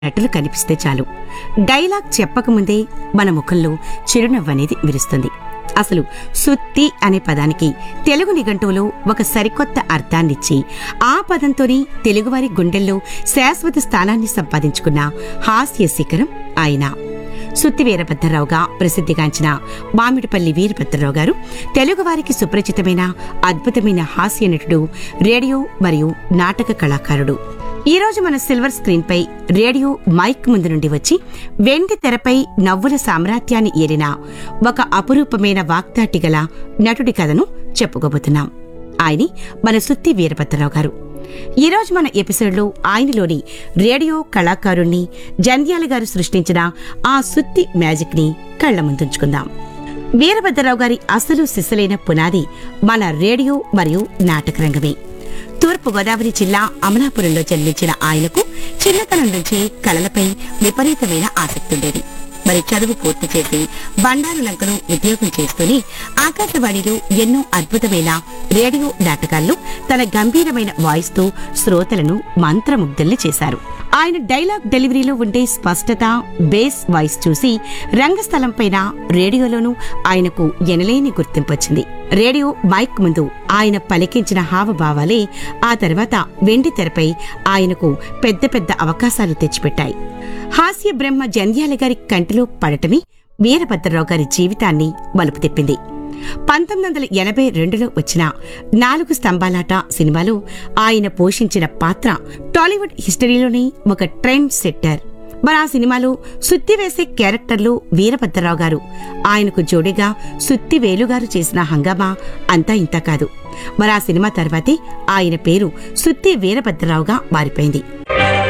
నటులు కనిపిస్తే చాలు డైలాగ్ చెప్పకముందే మన ముఖంలో చిరునవ్వు అనేది విరుస్తుంది అసలు సుత్తి అనే పదానికి తెలుగు నిఘంటువులో ఒక సరికొత్త అర్థాన్నిచ్చి ఆ పదంతోనే తెలుగువారి గుండెల్లో శాశ్వత స్థానాన్ని సంపాదించుకున్న హాస్య శిఖరం ఆయన సుత్తి వీరభద్రరావుగా ప్రసిద్ధిగాంచిన మామిడిపల్లి వీరభద్రరావు గారు తెలుగువారికి సుపరిచితమైన అద్భుతమైన హాస్య నటుడు రేడియో మరియు నాటక కళాకారుడు ఈ రోజు మన సిల్వర్ స్క్రీన్ పై రేడియో మైక్ ముందు నుండి వచ్చి వెండి తెరపై నవ్వుల సామ్రాజ్యాన్ని ఏలిన ఒక అపురూపమైన వాగ్దాటి గల నటుడి కథను చెప్పుకోబోతున్నాం ఆయని మన సుత్తి వీరభద్రరావు గారు ఈ రోజు మన ఎపిసోడ్లో ఆయనలోని రేడియో కళాకారుణ్ణి జంధ్యాల గారు సృష్టించిన ఆ సుత్తి మ్యాజిక్ ని కళ్ల ముందుంచుకుందాం వీరభద్రరావు గారి అసలు సిసలైన పునాది మన రేడియో మరియు నాటక రంగమే తూర్పు గోదావరి జిల్లా అమలాపురంలో జన్మించిన ఆయనకు చిన్నతనం నుంచే కళలపై విపరీతమైన ఆసక్తి ఉండేది మరి చదువు పూర్తి చేసి బండారు లంకలో ఉద్యోగం చేస్తూనే ఆకాశవాణిలో ఎన్నో అద్భుతమైన రేడియో నాటకాల్లో తన గంభీరమైన వాయిస్ తో శ్రోతలను మంత్రముగ్ధుల్ని చేశారు ఆయన డైలాగ్ డెలివరీలో ఉండే స్పష్టత బేస్ వాయిస్ చూసి రంగస్థలం పైన రేడియోలోనూ ఆయనకు ఎనలేని గుర్తింపు వచ్చింది రేడియో మైక్ ముందు ఆయన పలికించిన హావభావాలే ఆ తర్వాత వెండి తెరపై ఆయనకు పెద్ద పెద్ద అవకాశాలు తెచ్చిపెట్టాయి హాస్య బ్రహ్మ జంధ్యాల గారి కంటిలో పడటమే వీరభద్రరావు గారి జీవితాన్ని మలుపు తిప్పింది పంతొమ్మిది వందల ఎనభై రెండులో వచ్చిన నాలుగు స్తంభాలాట సినిమాలో ఆయన పోషించిన పాత్ర టాలీవుడ్ హిస్టరీలోనే ఒక ట్రెండ్ సెట్టర్ మరి ఆ సినిమాలో సుత్తి వేసే క్యారెక్టర్లు వీరభద్రరావు గారు ఆయనకు జోడిగా సుత్తి వేలుగారు చేసిన హంగామా అంతా ఇంత కాదు మరి ఆ సినిమా తర్వాతే ఆయన పేరు సుత్తి వీరభద్రరావుగా మారిపోయింది